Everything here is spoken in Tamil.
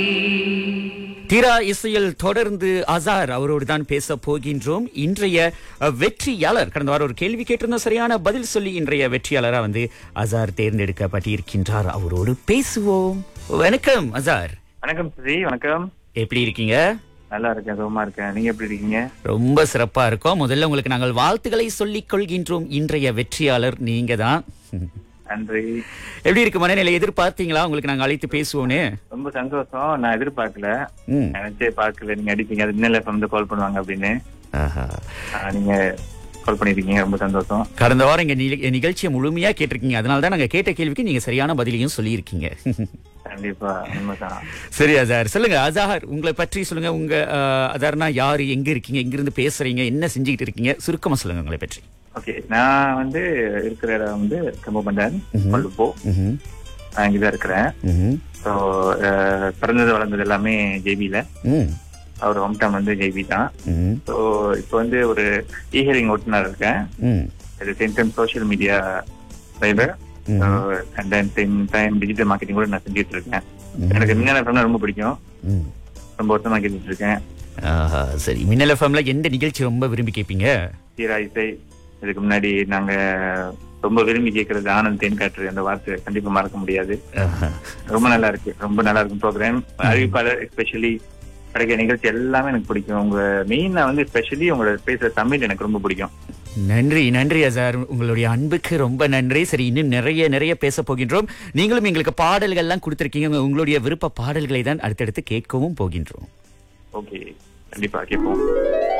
தீரா இசையில் தொடர்ந்து அசார் அவரோடு தான் பேச போகின்றோம் இன்றைய அஹ், வெற்றியாளர் கடந்த வாரம் ஒரு கேள்வி கேட்டிருந்தோம் சரியான பதில் சொல்லி இன்றைய வெற்றியாளரா வந்து அசார் தேர்ந்தெடுக்கப்பட்டிருக்கின்றார் அவரோடு பேசுவோம் வணக்கம் அசார் வணக்கம் சுஜி வணக்கம் எப்படி இருக்கீங்க நல்லா இருக்கேன் சுகமா இருக்கேன் நீங்க எப்படி இருக்கீங்க ரொம்ப சிறப்பா இருக்கோம் முதல்ல உங்களுக்கு நாங்கள் வாழ்த்துக்களை சொல்லிக் கொள்கின்றோம் இன்றைய வெற்றியாளர் நீங்க தான் நன்றி எப்படி இருக்கு மனநிலை எதிர்பார்த்தீங்களா உங்களுக்கு நாங்கள் அழைத்து பேசுவோன்னு ரொம்ப சந்தோஷம் நான் எதிர்பார்க்கல ம். நினைச்சே பார்க்கல நீங்க அடிப்பீங்க அது இன்னல வந்து கால் பண்ணுவாங்க அப்படின்னு ஆஹா. ஆஹ் நீங்க கால் பண்ணிருக்கீங்க ரொம்ப சந்தோஷம் கடந்த வாரம் எங்க நிக- நிகழ்ச்சியை முழுமையா கேட்டிருக்கீங்க அதனால தான் நாங்க கேட்ட கேள்விக்கு நீங்க சரியான பதிலையும் சொல்லியிருக்கீங்க கண்டிப்பா உண்மைதான் சரி அசார் சொல்லுங்க அசார் உங்களை பற்றி சொல்லுங்க உங்க அஹ், அசார்னா யாரு எங்க இருக்கீங்க எங்க இருந்து பேசுறீங்க என்ன செஞ்சுக்கிட்டு இருக்கீங்க சுருக்கமா சொல்லுங்க உங்களை பற்றி ஓகே நான் வந்து இருக்கிற இடம் வந்து கம்பபண்டன் கொல்லுப்போ ம்ஹும். நான் இங்கதான் இருக்கிறேன் ம்ஹும். ஸோ பிறந்தது வளர்ந்தது எல்லாமே ஜேபியில ம். அவர் ஹோம் டவுன் வந்து ஜேபி தான் ம். ஸோ இப்போ வந்து ஒரு இஹியரிங் ஓட்டுநர் இருக்கேன் ம். at the same time social media Fiverr and then same time digital marketing கூட நான் செஞ்சுட்டு இருக்கேன் எனக்கு மின்னல் FM ரொம்ப பிடிக்கும் ம். ரொம்ப வருஷமா கேட்டுட்டு இருக்கேன் ஆஹா, சரி மின்னல் எஃப்எம்ல எந்த நிகழ்ச்சி ரொம்ப விரும்பி கேட்பீங்க சீரா இசை இதுக்கு முன்னாடி நாங்க ரொம்ப விரும்பி கேட்கறது ஆனந்த் தேன் காற்று அந்த வார்த்தை கண்டிப்பா மறக்க முடியாது ஆஹா. ரொம்ப நல்லா இருக்கு ரொம்ப நல்லா இருக்கும் ப்ரோக்ராம் அறிவிப்பாளர் எஸ்பெஷலி கிடைக்கிற நிகழ்ச்சி எல்லாமே எனக்கு பிடிக்கும் உங்க மெயினா வந்து ஸ்பெஷலி உங்களோட பேசுற தமிழ் எனக்கு ரொம்ப பிடிக்கும் நன்றி நன்றி அசார் உங்களுடைய அன்புக்கு ரொம்ப நன்றி சரி இன்னும் நிறைய நிறைய பேச போகின்றோம் நீங்களும் எங்களுக்கு பாடல்கள் எல்லாம் கொடுத்திருக்கீங்க உங்களுடைய விருப்ப பாடல்களை தான் அடுத்தடுத்து கேட்கவும் போகின்றோம் ஓகே கண்டிப்பா கேட்போம்